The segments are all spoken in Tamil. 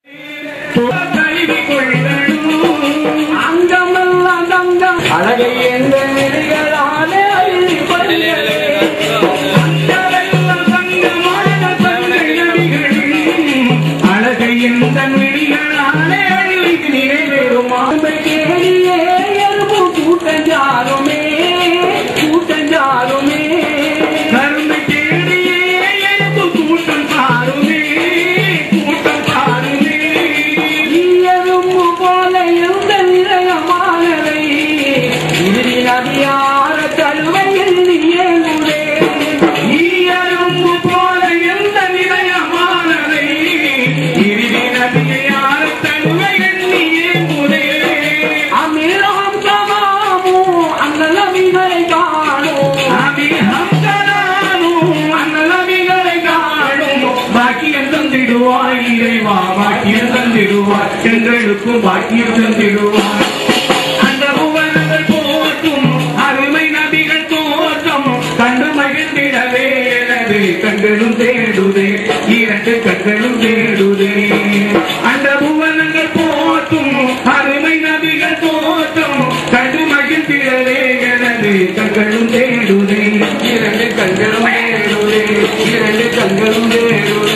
அங்கமெல்லாம் தங்கம் அழகை எந்த நெறிகளாலே அள்ளி படுகளே. அங்கமெல்லாம் தங்கமான தங்கை நதிகளில் அழகை எந்த நெறிகளாலே அள்ளி நிறைவேறுமா தேடியே எறும்பு கூட்டஞ்சாருமே கூட்டஞ்சாருமே கருமை தேடியே எறும்பு கூட்டம் சாருமே கூட்டம் சாருமே எறும்பு போல எந்த நிலையமானதை இறுதி நதியார தழுவையில் நீயே எறும்பு போல எந்த நிலையமானதை இறுதி நதியார தழுவையில் நீயே அமிரம் தமாமு அன்னலமிகளை காணும் அமிரம் தரானும் அன்னலமிகளை காணும் பாக்கியம் தந்திடுவாய் இறைவா பாக்கியம் தந்திடுவாய் எங்களுக்கும் பாக்கியம் தந்திடுவாய் அந்த புவனங்கள் போற்றும் அருமை நபிகள் தோற்றம் கண்டு மகிழ்ந்திடவே எனது கண்களும் தேடுதே இரண்டு கண்களும் தேடுதே அந்த புவனங்கள் போற்றும் அருமை நபிகள் தோற்றம் கண்டு மகிழ்ந்திடவே எனது கண்களும் தேடுதே இரண்டு கண்களும் தேடுதே இரண்டு கண்களும் தேடுதே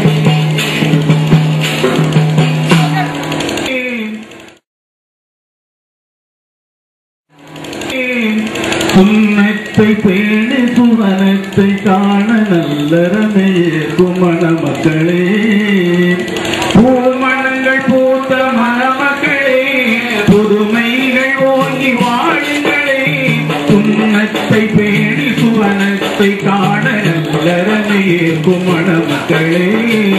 சுண்ணத்தை பேணி சுவனத்தை காண நல்லறமே குமண மக்களே பூமணங்கள் பூத்த மணமக்களே புதுமைகள் ஓங்கி வாழுங்களே சுண்ணத்தை பேணி சுவனத்தை காண நல்லறமே குமண மக்களே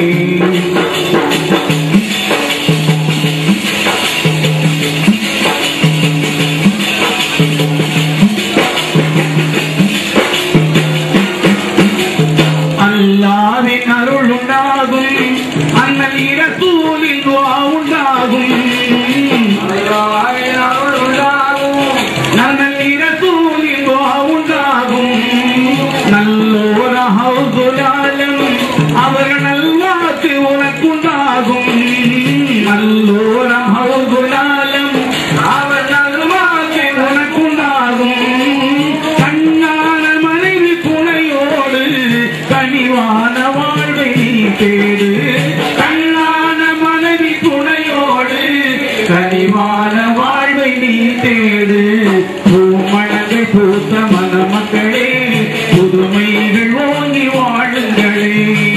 அல்லாவின் அருள் உண்டாகும் அண்ணல் இரசூலின் துவா உண்டாகும் அல்லாவின் அருள் உண்டாகும் அண்ணல் இரசூலின் துவா உண்டாகும் நல்லோர ஹவுதுலாலம் அவர் நல்வாக்கு உனக்குண்டாகும் நல்லோர ஹவுதுலாலம் அவர் நல்வாக்கு உனக்குண்டாகும் கண்ணான மனைவி துணையோடு கனிவான வாழ்வை நீ தேடு கண்ணான மனைவி துணையோடு கனிவான வாழ்வை நீ தேடு பூமணங்கள் பூத்த மணமக்களே புதுமைகள் ஓங்கி வாழுங்களே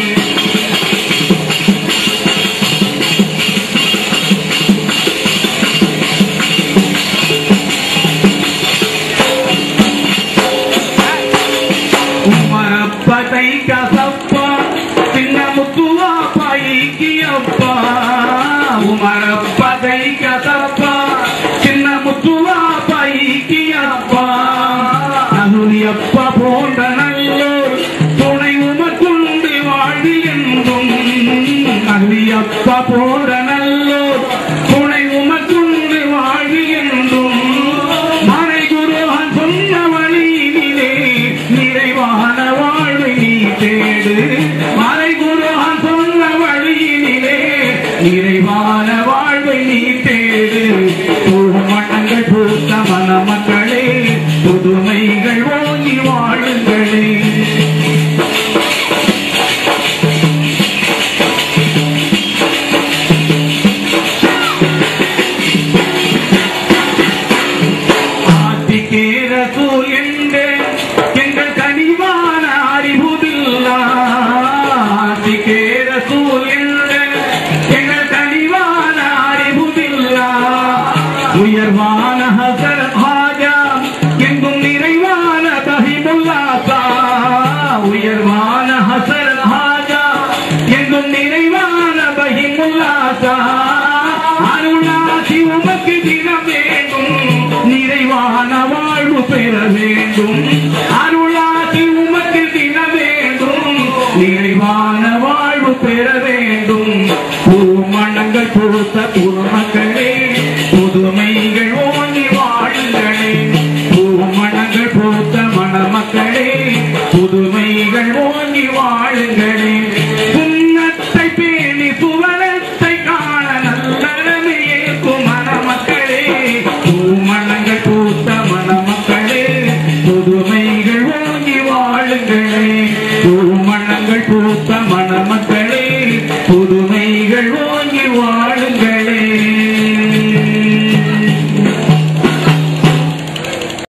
உமரப்பதை கசப்பா சின்ன முத்துவா பைக்கியப்பா உமரப்பதை கசப்பா சின்ன முத்துவா பைக்கியப்பா நகுலியப்பா போன்ற நல்லோர் துணை உமக்குண்டு வாழ்வி என்றும் நகுலியப்பா போன்ற நல்லோர் துணை உமக்குண்டு வாழ்வி என்றும் மனை குருவான் சொன்ன வழியினிலே நிறைவான வாழ்வை நீ தேடு மலை குருவான் சொன்ன வழியினிலே நிறைவான வாழ்வை நீ தேடு பூமணங்கள் பூத்த மணமக்களே புதுமைகள் ஓங்கி வாழுங்களே ஆத்திக்கேர என்ற எங்கள் கனிவான அறிவுதில்லா ஆத்திக்கேர என்ற எங்கள் கனிவான அறிவுதில்லா உயர்வான ஹசர் ஹாஜா எங்கும் நிறைவான தஹிமுல்லாசா உயர்வான ஹசர் ஹாஜா எங்கும் நிறைவான பஹிமுல்லாசா அருளாசி உமக்கு தினம் வேண்டும் நிறைவான வாழ்வு பெற வேண்டும் அருளாசி உமக்கு தினம் வேண்டும் நிறைவான வாழ்வு பெற வேண்டும் பூமணங்கள் கொடுத்த புதுமக்களே புதுமைகள் ஓங்கி வாழுங்களே பூமணங்கள் பூத்த மணமக்களே புதுமைகள் ஓங்கி வாழுங்களே சுண்ணத்தை பேணி சுவனத்தை காண மணமக்களே பூமணங்கள் பூத்த மணமக்களே புதுமைகள் ஓங்கி வாழுங்கள்